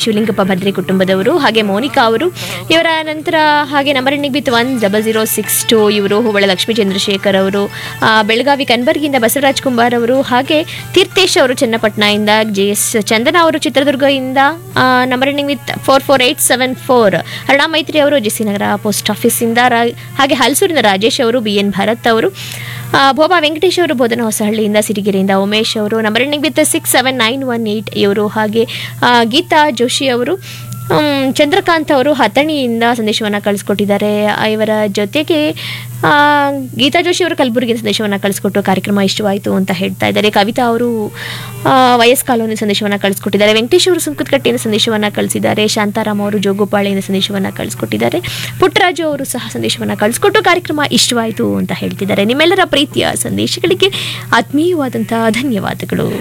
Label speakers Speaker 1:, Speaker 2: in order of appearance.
Speaker 1: ಶಿವಲಿಂಗಪ್ಪ ಭದ್ರಿ ಕುಟುಂಬದವರು ಹಾಗೆ ಮೋನಿಕಾ ಅವರು ಇವರ ನಂತರ ಹಾಗೆ number ending with one double zero six two ಇವರು ಹುಬ್ಬಳ್ಳಿ ಲಕ್ಷ್ಮೀ ಚಂದ್ರಶೇಖರ್ ಅವರು ಆ, ಬೆಳಗಾವಿ ಕನಬರ್ಗಿಯಿಂದ ಬಸವರಾಜ್ ಕುಂಬಾರ್ ಅವರು ಹಾಗೆ ತೀರ್ಥೇಶ್ ಅವರು ಚನ್ನಪಟ್ಟಣದಿಂದ ಜೆ ಎಸ್ ಚಂದನ ಅವರು ಚಿತ್ರದುರ್ಗದಿಂದ number ending with four four eight seven four Aruna Maitri ಅವರು ಜೆ ಸಿ ನಗರ ಪೋಸ್ಟ್ ಆಫೀಸಿಂದ ರಾ- ಹಾಗೆ ಹಲಸೂರಿನ ರಾಜೇಶ್ ಅವರು ಬಿ ಎನ್ ಭರತ್ ಅವರು ಆ, ಭೋಬಾ ವೆಂಕಟೇಶ್ ಅವರು ಬೋಧನ ಹೊಸಹಳ್ಳಿಯಿಂದ ಸಿರಿಗೆರೆಯಿಂದ ಉಮೇಶ್ ಅವರು number ending with six seven nine one eight ಇವರು ಹಾಗೆ ಆ, ಗೀತಾ ಜೋಶಿ ಅವರು ಹ್ಮ್, ಚಂದ್ರಕಾಂತ್ ಅವರು ಹತಣಿಯಿಂದ ಸಂದೇಶವನ್ನು ಕಳಿಸ್ಕೊಟ್ಟಿದ್ದಾರೆ ಆ, ಇವರ ಜೊತೆಗೆ ಆ, ಗೀತಾ ಜೋಶಿ ಅವರು ಕಲಬುರಗಿ ಸಂದೇಶವನ್ನು ಕಳಿಸ್ಕೊಟ್ಟು ಕಾರ್ಯಕ್ರಮ ಇಷ್ಟವಾಯಿತು ಅಂತ ಹೇಳ್ತಾ ಇದ್ದಾರೆ ಕವಿತಾ ಅವರು ಆ, ವಯಸ್ ಕಾಲೋನಿ ಸಂದೇಶವನ್ನು ಕಳಿಸ್ಕೊಟ್ಟಿದ್ದಾರೆ ವೆಂಕಟೇಶ್ ಅವರು ಸುಂಕದಕಟ್ಟೆಯಿಂದ ಸಂದೇಶವನ್ನು ಕಳಿಸಿದ್ದಾರೆ ಶಾಂತಾರಾಮ್ ಅವರು ಜೋಗುಪಾಳೆಯಿಂದ ಸಂದೇಶವನ್ನು ಕಳಿಸ್ಕೊಟ್ಟಿದ್ದಾರೆ ಪುಟ್ಟರಾಜು ಅವರು ಸಹ ಸಂದೇಶವನ್ನು ಕಳಿಸ್ಕೊಟ್ಟು ಕಾರ್ಯಕ್ರಮ ಇಷ್ಟವಾಯಿತು ಅಂತ ಹೇಳ್ತಿದ್ದಾರೆ ನಿಮ್ಮೆಲ್ಲರ ಪ್ರೀತಿಯ ಸಂದೇಶಗಳಿಗೆ ಆತ್ಮೀಯವಾದಂತಹ ಧನ್ಯವಾದಗಳು